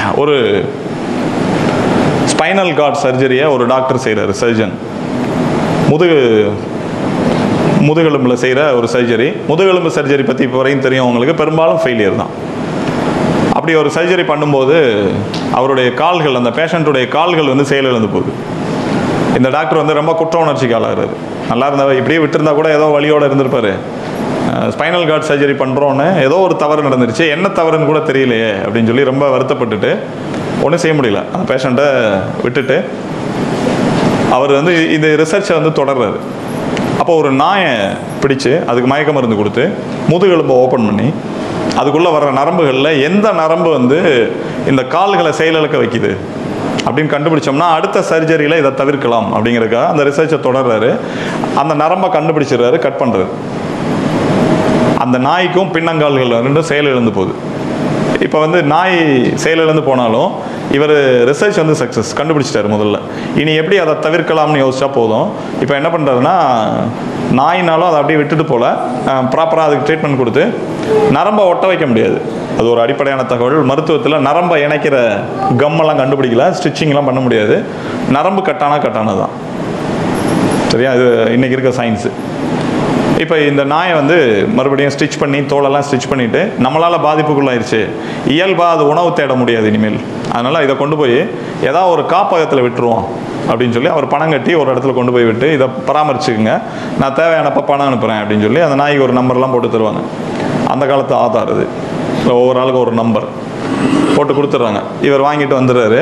ஒரு spinal card சர்ஜரியை ஒரு doctor செய்கிறாரு சர்ஜன் முதுகு முதுகெலும்பில் செய்கிற ஒரு சர்ஜரி முதுகெலும்பு சர்ஜரி பற்றி இப்போ வரையும் தெரியும் உங்களுக்கு பெரும்பாலும் ஃபெயிலியர் தான் அப்படி ஒரு சர்ஜரி பண்ணும்போது அவருடைய கால்கள் அந்த பேஷண்ட்டுடைய கால்கள் வந்து செயலிழந்து போகுது இந்த டாக்டர் வந்து ரொம்ப குற்ற உணர்ச்சிக்கு ஆளாகிறாரு நல்லா இருந்தவ இப்படியே விட்டுருந்தா கூட ஏதோ வழியோடு இருந்திருப்பாரு ஸ்பைனல் கார்டு சர்ஜரி பண்ணுறோன்னு ஏதோ ஒரு தவறு நடந்துருச்சு என்ன தவறுன்னு கூட தெரியலையே அப்படின்னு சொல்லி ரொம்ப வருத்தப்பட்டுட்டு ஒன்றும் செய்ய முடியல அந்த பேஷண்ட்டை விட்டுட்டு அவர் வந்து இந்த ரிசர்ச்சை வந்து தொடர்றாரு அப்போ ஒரு நாயை பிடிச்சு அதுக்கு மயக்க மருந்து கொடுத்து முதுகெலும்பை ஓப்பன் பண்ணி அதுக்குள்ளே வர்ற நரம்புகளில் எந்த நரம்பு வந்து இந்த கால்களை செயலிழக்க வைக்குது அப்படின்னு கண்டுபிடிச்சோம்னா அடுத்த சர்ஜரியில் இதை தவிர்க்கலாம் அப்படிங்கிறதுக்காக அந்த ரிசர்ச்சை தொடர்றாரு அந்த நரம்பை கண்டுபிடிச்சிடுறாரு கட் பண்ணுறாரு அந்த நாய்க்கும் பின்னங்கால்கள் ரெண்டும் செயலிழந்து போகுது இப்போ வந்து நாய் செயலிழந்து போனாலும் இவர் ரிசர்ச் வந்து சக்ஸஸ் கண்டுபிடிச்சிட்டாரு முதல்ல இனி எப்படி அதை தவிர்க்கலாம்னு யோசிச்சா போதும் இப்போ என்ன பண்ணுறாருன்னா நாயினாலும் அதை அப்படியே விட்டுட்டு போல ப்ராப்பராக அதுக்கு ட்ரீட்மெண்ட் கொடுத்து நரம்பை ஒட்ட வைக்க முடியாது அது ஒரு அடிப்படையான தகவல் மருத்துவத்தில் நரம்பை இணைக்கிற கம்மெல்லாம் கண்டுபிடிக்கல ஸ்டிச்சிங்லாம் பண்ண முடியாது நரம்பு கட்டானா கட்டானது தான் சரியா இது இன்னைக்கு இருக்க சயின்ஸு இப்போ இந்த நாயை வந்து மறுபடியும் ஸ்டிச் பண்ணி தோலெல்லாம் ஸ்டிச் பண்ணிவிட்டு நம்மளால் பாதிப்புக்குள்ளாயிருச்சு இயல்பாக அது உணவு தேட முடியாது இனிமேல் அதனால் இதை கொண்டு போய் ஏதாவது ஒரு காப்பகத்தில் விட்டுருவோம் அப்படின்னு சொல்லி அவர் பணம் கட்டி ஒரு இடத்துல கொண்டு போய் விட்டு இதை பராமரிச்சுக்குங்க நான் தேவையானப்போ பணம் அனுப்புகிறேன் அப்படின்னு சொல்லி அந்த நாய்க்கு ஒரு நம்பர்லாம் போட்டு தருவாங்க அந்த காலத்து ஆதார் இது ஒவ்வொரு ஆளுக்கு ஒரு நம்பர் போட்டு கொடுத்துட்றாங்க இவர் வாங்கிட்டு வந்துடுறாரு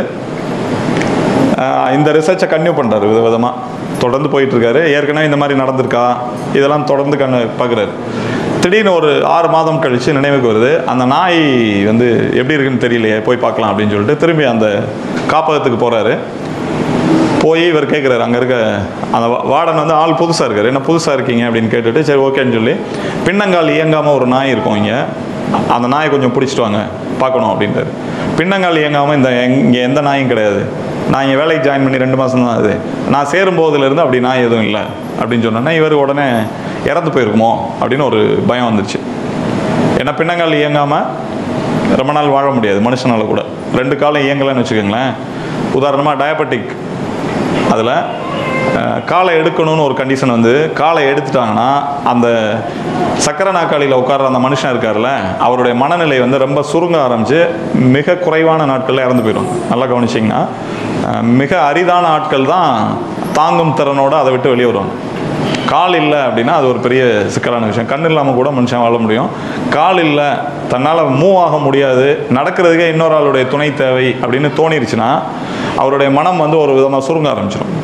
ஆஹ் இந்த ரிசர்ச்சை கன்டினியூ பண்ணுறாரு வித விதமாக தொடர்ந்து போயிட்டு இருக்காரு ஏற்கனவே இந்த மாதிரி நடந்திருக்கா இதெல்லாம் தொடர்ந்து கண்ணு பார்க்குறாரு திடீர்னு ஒரு ஆறு மாதம் கழித்து நினைவுக்கு வருது அந்த நாய் வந்து எப்படி இருக்குன்னு தெரியலையே போய் பார்க்கலாம் அப்படின்னு சொல்லிட்டு திரும்பி அந்த காப்பகத்துக்கு போகிறாரு போய் இவர் கேட்குறாரு அங்கே இருக்க அந்த வா- வார்டன் வந்து ஆள் புதுசாக இருக்காரு என்ன புதுசாக இருக்கீங்க அப்படின்னு கேட்டுட்டு சரி ஓகேன்னு சொல்லி பின்னங்கால் இயங்காமல் ஒரு நாய் இருக்கும் இங்கே அந்த நாயை கொஞ்சம் பிடிச்சிட்டு வாங்க பார்க்கணும் அப்படின்றாரு பின்னங்கால் இயங்காமல் இந்த இங்கே எந்த நாயும் கிடையாது நான் இங்கே வேலைக்கு ஜாயின் பண்ணி ரெண்டு மாதம் தான் ஆகுது நான் சேரும் போதிலிருந்து அப்படி நாய் எதுவும் இல்லை அப்படின்னு சொன்னோன்னா இவர் உடனே இறந்து போயிருக்குமோ அப்படின்னு ஒரு பயம் வந்துருச்சு ஏன்னா பின்னங்கால் இயங்காமல் ரொம்ப நாள் வாழ முடியாது மனுஷனால கூட ரெண்டு காலம் இயங்கலைன்னு வச்சுக்கோங்களேன் உதாரணமாக டயபெட்டிக் அதில் காலை எடுக்கணும்னு ஒரு கண்டிஷன் வந்து காலை எடுத்துட்டாங்கன்னா அந்த சக்கரை நாற்காலியில் உட்கார்ற அந்த மனுஷன் இருக்கார்ல அவருடைய மனநிலை வந்து ரொம்ப சுருங்க ஆரம்பித்து மிக குறைவான நாட்களில் இறந்து போயிடும் நல்லா கவனிச்சிங்கன்னா அஹ், மிக அரிதான ஆட்கள் தான் தாங்கும் திறனோட அதை விட்டு வெளியே வருவாங்க கால் இல்லை அப்படின்னா அது ஒரு பெரிய சிக்கலான விஷயம் கண் இல்லாமல் கூட மனுஷன் வாழ முடியும் கால் இல்லை தன்னால் மூவ் ஆக முடியாது நடக்கிறதுக்கே இன்னொரு ஆளுடைய துணை தேவை அப்படின்னு தோணிருச்சுன்னா அவருடைய மனம் வந்து ஒரு விதமாக சுருங்க ஆரம்பிச்சிடும்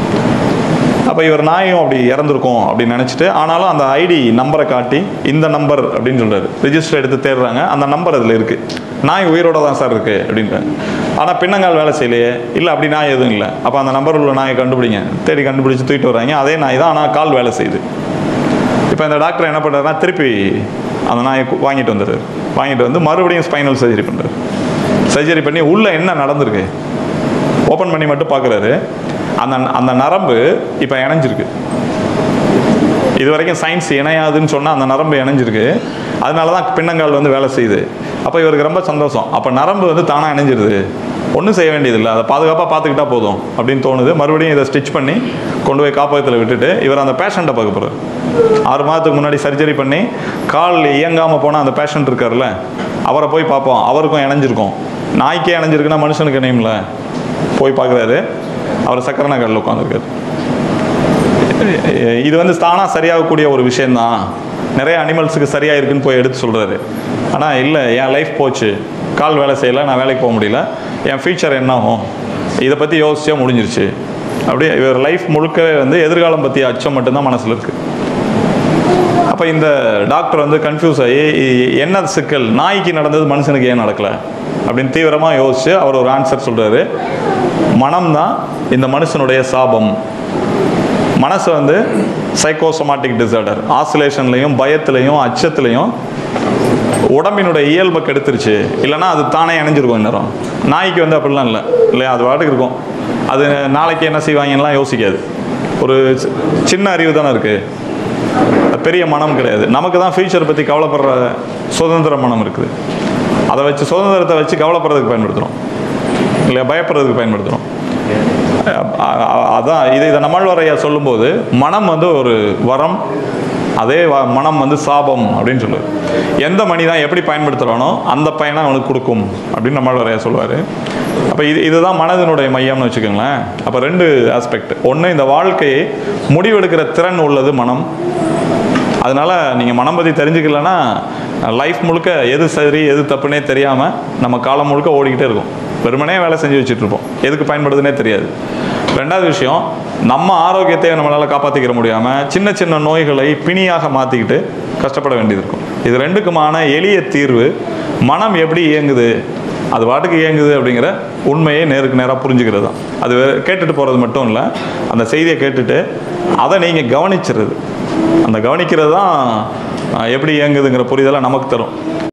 அப்போ இவர் நாயும் அப்படி இறந்துருக்கும் அப்படின்னு நினச்சிட்டு ஆனாலும் அந்த ஐடி நம்பரை காட்டி இந்த நம்பர் அப்படின்னு சொல்றாரு ரிஜிஸ்டர் எடுத்து தேடுறாங்க அந்த நம்பர் அதில் இருக்குது நாய் உயிரோட தான் சார் இருக்குது அப்படின்றாங்க ஆனால் பின்னங்கால் வேலை செய்யலையே இல்லை அப்படி நாய் எதுவும் இல்லை அப்போ அந்த நம்பர் உள்ள நாயை கண்டுபிடிங்க தேடி கண்டுபிடிச்சு தூக்கிட்டு வர்றாங்க அதே நாய் தான் ஆனால் கால் வேலை செய்யுது இப்போ இந்த டாக்டர் என்ன பண்ணுறாருன்னா திருப்பி அந்த நாயை கு- வாங்கிட்டு வந்துடுறாரு வாங்கிட்டு வந்து மறுபடியும் ஸ்பைனல் சர்ஜரி பண்ணுறாரு சர்ஜரி பண்ணி உள்ளே என்ன நடந்திருக்கு ஓப்பன் பண்ணி மட்டும் பார்க்குறாரு அந்த அந்த நரம்பு இப்போ இணைஞ்சிருக்கு இது வரைக்கும் சயின்ஸ் இணையாதுன்னு சொன்னால் அந்த நரம்பு இணைஞ்சிருக்கு அதனால தான் பின்னங்கால் வந்து வேலை செய்யுது அப்போ இவருக்கு ரொம்ப சந்தோஷம் அப்போ நரம்பு வந்து தானாக இணைஞ்சிருது ஒன்றும் செய்ய வேண்டியதில்லை அதை பாதுகாப்பாக பார்த்துக்கிட்டா போதும் அப்படின்னு தோணுது மறுபடியும் இதை ஸ்டிச் பண்ணி கொண்டு போய் காப்பகத்தில் விட்டுட்டு இவர் அந்த பேஷண்ட்டை பார்க்க போகிறார் ஆறு மாதத்துக்கு முன்னாடி சர்ஜரி பண்ணி கால் இயங்காமல் போன அந்த பேஷண்ட் இருக்கார்ல அவரை போய் பார்ப்போம் அவருக்கும் இணைஞ்சிருக்கும் நாய்க்கே இணைஞ்சிருக்குன்னா மனுஷனுக்கு இணையும்ல போய் பார்க்குறாரு அவர் சக்கரை நகரில் உட்காந்துருக்காரு இது வந்து தானாக சரியாகக்கூடிய ஒரு விஷயந்தான் நிறைய அனிமல்ஸுக்கு சரியாக இருக்குன்னு போய் எடுத்து சொல்கிறாரு ஆனால் இல்லை என் லைஃப் போச்சு கால் வேலை செய்யலை நான் வேலைக்கு போக முடியல என் ஃபியூச்சர் என்ன ஆகும் இதை பற்றி யோசிச்சே முடிஞ்சிருச்சு அப்படியே இவர் லைஃப் முழுக்கவே வந்து எதிர்காலம் பற்றி அச்சம் மட்டும்தான் மனசில் இருக்குது அப்போ இந்த டாக்டர் வந்து கன்ஃபியூஸ் ஆகி இ- என்ன சிக்கல் நாய்க்கு நடந்தது மனுஷனுக்கு ஏன் நடக்கல அப்படின்னு தீவிரமாக யோசிச்சு அவர் ஒரு ஆன்சர் சொல்கிறாரு மனம்தான் இந்த மனுஷனுடைய சாபம் மனசு வந்து சைக்கோசோமாட்டிக் டிசார்டர் ஆசிலேஷன்லையும் பயத்துலையும் அச்சத்துலையும் உடம்பினுடைய இயல்பை கெடுத்துருச்சு இல்லைன்னா அது தானே இணைஞ்சிருக்கும் இந்நேரம் நாய்க்கு வந்து அப்படிலாம் இல்லை இல்லையா அது பாட்டுக்கு இருக்கும் அது நாளைக்கு என்ன செய்வாங்கலாம் யோசிக்காது ஒரு சி- சின்ன அறிவு தானே இருக்குது பெரிய மனம் கிடையாது நமக்கு தான் ஃபியூச்சர் பற்றி கவலைப்படுற சுதந்திர மனம் இருக்குது அதை வச்சு சுதந்திரத்தை வச்சு கவலைப்படுறதுக்கு பயன்படுத்துகிறோம் இல்லை பயப்படுறதுக்கு பயன்படுத்துகிறோம் அ- அ- அதான் இது இதை நம்மாழ்வாரையா சொல்லும்போது மனம் வந்து ஒரு வரம் அதே வ- மனம் வந்து சாபம் அப்படின்னு சொல்லுவார் எந்த மணி தான் எப்படி பயன்படுத்துகிறானோ அந்த பயனை அவனுக்கு கொடுக்கும் அப்படின்னு நம்மாழ்வாரையா சொல்லுவார் அப்போ இது இதுதான் மனதினுடைய மையம்னு வச்சுக்கோங்களேன் அப்போ ரெண்டு ஆஸ்பெக்ட் ஒன்று இந்த வாழ்க்கையை முடிவெடுக்கிற திறன் உள்ளது மனம் அதனால நீங்கள் மனம் பற்றி தெரிஞ்சுக்கலன்னா லைஃப் முழுக்க எது சரி எது தப்புனே தெரியாமல் நம்ம காலம் முழுக்க ஓடிக்கிட்டே இருக்கும் வெறுமனே வேலை செஞ்சு வச்சுட்டு இருப்போம் எதுக்கு பயன்படுதுன்னே தெரியாது ரெண்டாவது விஷயம் நம்ம ஆரோக்கியத்தை நம்மளால் காப்பாற்றிக்கிற முடியாமல் சின்ன சின்ன நோய்களை பிணியாக மாற்றிக்கிட்டு கஷ்டப்பட வேண்டியது இருக்கும் இது ரெண்டுக்குமான எளிய தீர்வு மனம் எப்படி இயங்குது அது பாட்டுக்கு இயங்குது அப்படிங்கிற உண்மையை நேருக்கு நேராக புரிஞ்சுக்கிறது தான் அது வே- கேட்டுட்டு போகிறது மட்டும் இல்லை அந்த செய்தியை கேட்டுட்டு அதை நீங்கள் கவனிச்சிடுறது அந்த கவனிக்கிறது தான் அஹ், எப்படி இயங்குதுங்கிற புரிதலை நமக்கு தரும்